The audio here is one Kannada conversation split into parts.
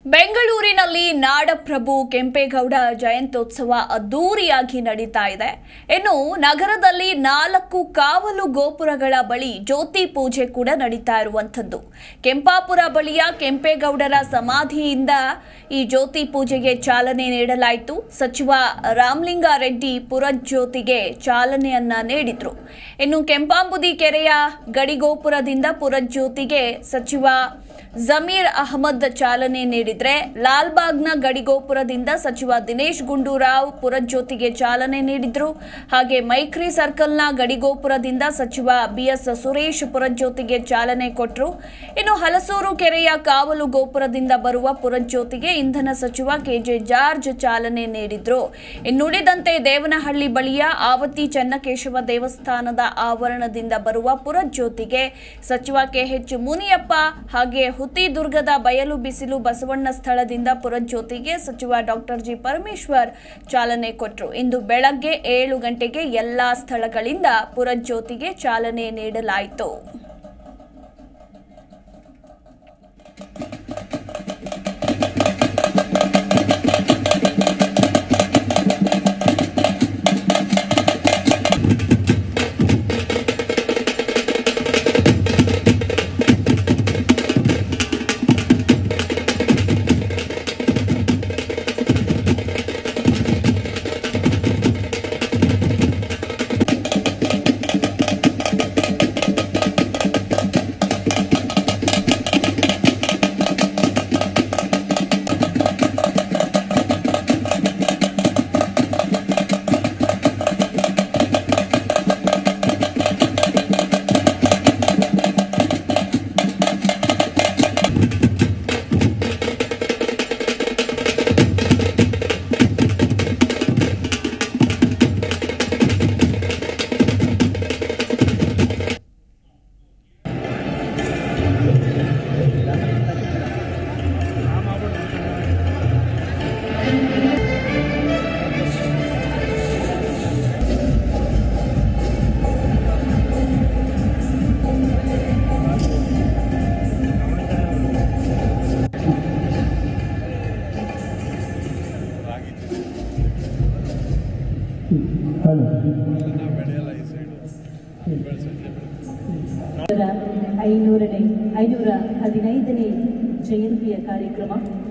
ಬೆಂಗಳೂರಿನಲ್ಲಿ ನಾಡಪ್ರಭು ಕೆಂಪೇಗೌಡ ಜಯಂತ್ಯೋತ್ಸವ ಅದ್ದೂರಿಯಾಗಿ ನಡೀತಾ ಇದೆ ಇನ್ನು ನಗರದಲ್ಲಿ ನಾಲ್ಕು ಕಾವಲು ಗೋಪುರಗಳ ಬಳಿ ಜ್ಯೋತಿ ಪೂಜೆ ಕೂಡ ನಡೀತಾ ಇರುವಂಥದ್ದು ಕೆಂಪಾಪುರ ಬಳಿಯ ಕೆಂಪೇಗೌಡರ ಸಮಾಧಿಯಿಂದ ಈ ಜ್ಯೋತಿ ಪೂಜೆಗೆ ಚಾಲನೆ ನೀಡಲಾಯಿತು ಸಚಿವ ರಾಮಲಿಂಗಾರೆಡ್ಡಿ ಪುರಜ್ಯೋತಿಗೆ ಚಾಲನೆಯನ್ನ ನೀಡಿದ್ರು ಇನ್ನು ಕೆಂಪಾಂಬುದಿ ಕೆರೆಯ ಗಡಿಗೋಪುರದಿಂದ ಪುರಜ್ಯೋತಿಗೆ ಸಚಿವ ಜಮೀರ್ ಅಹಮದ್ ಚಾಲನೆ ನೀಡಿದ್ರೆ ಲಾಲ್ಬಾಗ್ನ ಗಡಿಗೋಪುರದಿಂದ ಸಚಿವ ದಿನೇಶ್ ಗುಂಡೂರಾವ್ ಪುರಜ್ಯೋತಿಗೆ ಚಾಲನೆ ನೀಡಿದ್ರು ಹಾಗೆ ಮೈಕ್ರಿ ಸರ್ಕಲ್ನ ಗಡಿಗೋಪುರದಿಂದ ಸಚಿವ ಬಿಎಸ್ ಸುರೇಶ್ ಪುರಜ್ಯೋತಿಗೆ ಚಾಲನೆ ಕೊಟ್ಟರು ಇನ್ನು ಹಲಸೂರು ಕೆರೆಯ ಕಾವಲು ಗೋಪುರದಿಂದ ಬರುವ ಪುರಜ್ಯೋತಿಗೆ ಇಂಧನ ಸಚಿವ ಕೆಜೆ ಜಾರ್ಜ್ ಚಾಲನೆ ನೀಡಿದ್ರು ಇನ್ನುಳಿದಂತೆ ದೇವನಹಳ್ಳಿ ಬಳಿಯ ಆವತಿ ಚನ್ನಕೇಶವ ದೇವಸ್ಥಾನದ ಆವರಣದಿಂದ ಬರುವ ಪುರಜ್ಯೋತಿಗೆ ಸಚಿವ ಕೆಎಚ್ ಮುನಿಯಪ್ಪ ಹಾಗೆ ಹುತಿದುರ್ಗದ ಬಯಲು ಬಿಸಿಲು ಬಸವಣ್ಣ ಸ್ಥಳದಿಂದ ಪುರಜ್ಯೋತಿಗೆ ಸಚಿವ ಡಾಕ್ಟರ್ ಜಿ ಪರಮೇಶ್ವರ್ ಚಾಲನೆ ಕೊಟ್ಟರು ಇಂದು ಬೆಳಗ್ಗೆ ಏಳು ಗಂಟೆಗೆ ಎಲ್ಲಾ ಸ್ಥಳಗಳಿಂದ ಪುರಜ್ಯೋತಿಗೆ ಚಾಲನೆ ನೀಡಲಾಯಿತು ಅವರ ಐನೂರನೇ ಐನೂರ ಹದಿನೈದನೇ ಜಯಂತಿಯ ಕಾರ್ಯಕ್ರಮ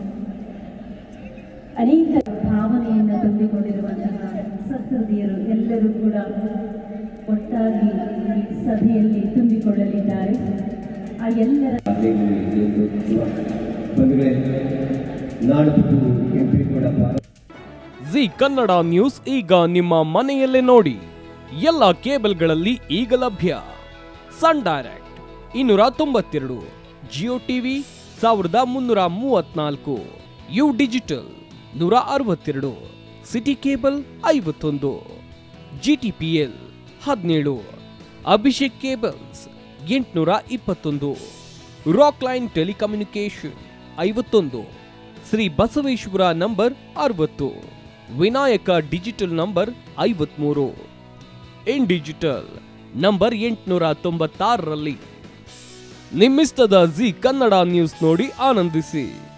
ಅನೇಕ ಭಾವನೆಯನ್ನು ತುಂಬಿಕೊಂಡಿರುವಂತಹ ಸಹೃದಯರು ಎಲ್ಲರೂ ಕೂಡ ಒಟ್ಟಾಗಿ ಈ ಸಭೆಯಲ್ಲಿ ತುಂಬಿಕೊಳ್ಳಲಿದ್ದಾರೆ ಆ ಎಲ್ಲರ ಬಂಧುಗಳೇ ನಾಡಪ್ರಭು ಕೆಂಪೇಗೌಡ ಭಾರತ ಜಿ ಕನ್ನಡ ನ್ಯೂಸ್ ಈಗ ನಿಮ್ಮ ಮನೆಯಲ್ಲೇ ನೋಡಿ ಎಲ್ಲ ಕೇಬಲ್ಗಳಲ್ಲಿ ಈಗ ಲಭ್ಯ ಸನ್ ಡೈರೆಕ್ಟ್ ಇನ್ನೂರ ತೊಂಬತ್ತೆರಡು ಜಿಯೋ ಟಿವಿ ಸಾವಿರದ ಮುನ್ನೂರ ಮೂವತ್ನಾಲ್ಕು ಯು ಡಿಜಿಟಲ್ ನೂರ ಅರವತ್ತೆರಡು ಸಿಟಿ ಕೇಬಲ್ ಐವತ್ತೊಂದು ಜಿಟಿಪಿಎಲ್ ಹದಿನೇಳು ಅಭಿಷೇಕ್ ಕೇಬಲ್ಸ್ ಎಂಟುನೂರ ಇಪ್ಪತ್ತೊಂದು ರಾಕ್ ಲೈನ್ ಟೆಲಿಕಮ್ಯುನಿಕೇಶನ್ ಐವತ್ತೊಂದು ಶ್ರೀ ಬಸವೇಶ್ವರ ನಂಬರ್ ಅರವತ್ತು ವಿನಾಯಕ ಡಿಜಿಟಲ್ ನಂಬರ್ ಐವತ್ಮೂರು ಇನ್ ಡಿಜಿಟಲ್ ನಂಬರ್ ಎಂಟುನೂರ ತೊಂಬತ್ತಾರರಲ್ಲಿ ನಿಮ್ಮಿಸ್ತದ ಜಿ ಕನ್ನಡ ನ್ಯೂಸ್ ನೋಡಿ ಆನಂದಿಸಿ